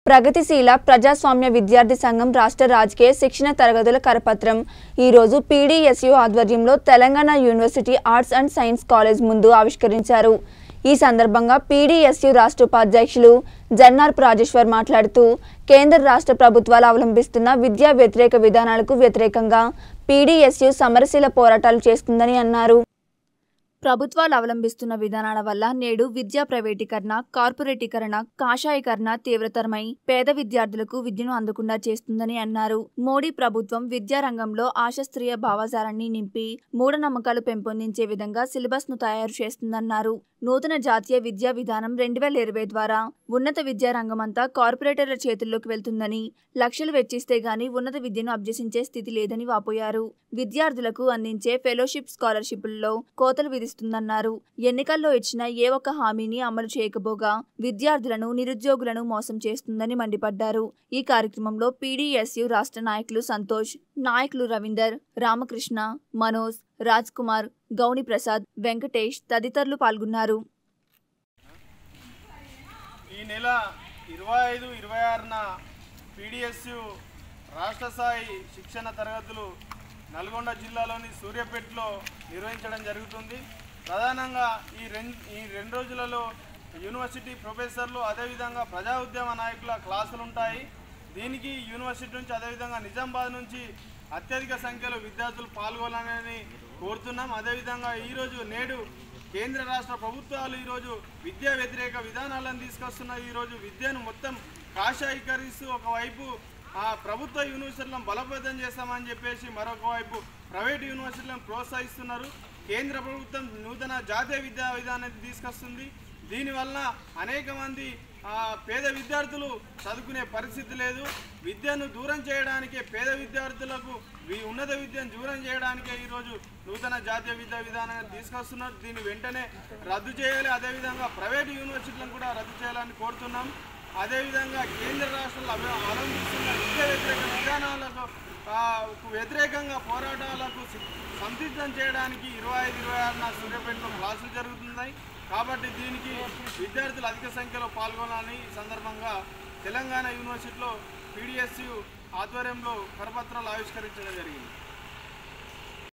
ప్రగతిశీల ప్రజాస్వామ్య విద్యార్థి సంఘం రాష్ట్ర రాజకీయ శిక్షణ తరగతుల కరపత్రం ఈరోజు పీడీఎస్యు ఆధ్వర్యంలో Telangana university arts and science college ముందు ఆవిష్కరించారు ఈ సందర్భంగా పీడీఎస్యు రాష్ట్ర ఉపాధ్యక్షులు జన్నార్ రాజేశ్వర్ మాట్లాడుతూ కేంద్ర రాష్ట్ర ప్రభుత్వాలు అవలంబిస్తున్న విద్యా వ్యతిరేక విధానాలకు వ్యతిరేకంగా పీడీఎస్యు సమరశీల పోరాటాలు చేస్తుందని అన్నారు ప్రభుత్వాలు అవలంబిస్తున్న విధానాల వల్ల నేడు విద్యా ప్రైవేటీకరణ కార్పొరేటీకరణ కాషాయీకరణ తీవ్రతరమై పేద విద్యార్థులకు విద్యను అందకుండా చేస్తుందని అన్నారు మోడీ ప్రభుత్వం విద్యా రంగంలో ఆశాస్త్రీయ భావజాలాన్ని నింపి మూఢనమ్మకాలు పెంపొందించే విధంగా సిలబస్ ను తయారు చేస్తుందన్నారు నూతన జాతీయ విద్యా విధానం రెండు వేల ఇరవై ద్వారా ఉన్నత విద్యా రంగమంతా కార్పొరేటర్ల చేతుల్లోకి వెళ్తుందని లక్షలు వెచ్చిస్తే గాని ఉన్నత విద్యను అభ్యసించే స్థితి లేదని వాపోయారు విద్యార్థులకు అందించే ఫెలోషిప్ స్కాలర్షిప్లలో కోతలు విధిస్తుందన్నారు ఎన్నికల్లో ఇచ్చిన ఏ ఒక్క హామీని అమలు చేయకపోగా విద్యార్థులను నిరుద్యోగులను మోసం చేస్తుందని మండిపడ్డారు ఈ కార్యక్రమంలో పీడీఎస్యు రాష్ట్ర నాయకులు సంతోష్ నాయకులు రవీందర్ రామకృష్ణ మనోజ్ రాజ్ కుమార్ గౌని ప్రసాద్ వెంకటేష్ తదితరులు పాల్గొన్నారు ఈ నెల ఇరవై ఐదు ఇరవై ఆరున పీడిఎస్యు రాష్ట్ర స్థాయి శిక్షణ తరగతులు నల్గొండ జిల్లాలోని సూర్యాపేటలో నిర్వహించడం జరుగుతుంది ప్రధానంగా ఈ రెండు ఈ రెండు రోజులలో యూనివర్సిటీ ప్రొఫెసర్లు అదేవిధంగా ప్రజా ఉద్యమ నాయకుల క్లాసులు ఉంటాయి దీనికి యూనివర్సిటీ నుంచి అదేవిధంగా నిజామాబాద్ నుంచి అత్యధిక సంఖ్యలో విద్యార్థులు పాల్గొనాలని కోరుతున్నాం అదేవిధంగా ఈరోజు నేడు కేంద్ర రాష్ట్ర ప్రభుత్వాలు ఈరోజు విద్యా వ్యతిరేక విధానాలను తీసుకొస్తున్నది ఈరోజు విద్యను మొత్తం కాషాయీకరిస్తూ ఒకవైపు ఆ ప్రభుత్వ యూనివర్సిటీలను బలోపేతం చేస్తామని చెప్పేసి మరొక వైపు ప్రైవేట్ యూనివర్సిటీలను ప్రోత్సహిస్తున్నారు కేంద్ర ప్రభుత్వం నూతన జాతీయ విద్యా విధానాన్ని తీసుకొస్తుంది దీనివల్ల అనేక మంది ఆ, పేద విద్యార్థులు చదువుకునే పరిస్థితి లేదు విద్యను దూరం చేయడానికే పేద విద్యార్థులకు వి- ఉన్నత విద్యను దూరం చేయడానికే ఈరోజు నూతన జాతీయ విద్యా విధానాన్ని తీసుకొస్తున్నారు దీన్ని వెంటనే రద్దు చేయాలి అదేవిధంగా ప్రైవేట్ యూనివర్సిటీలను కూడా రద్దు చేయాలని కోరుతున్నాం అదేవిధంగా కేంద్ర రాష్ట్రాలు అవ- అవలంబిస్తున్న విద్యా వ్యతిరేక విధానాలకు ఆ, కు వ్యతిరేకంగా పోరాటాలకు సి- సంసిద్ధం చేయడానికి ఇరవై ఐదు ఇరవై ఆరున సూర్యాపేటలో క్లాసులు జరుగుతున్నాయి కాబట్టి దీనికి విద్యార్థులు అధిక సంఖ్యలో పాల్గొనాలని ఈ సందర్భంగా తెలంగాణ యూనివర్సిటీలో పీడిఎస్యు ఆధ్వర్యంలో కరపత్రాలు ఆవిష్కరించడం జరిగింది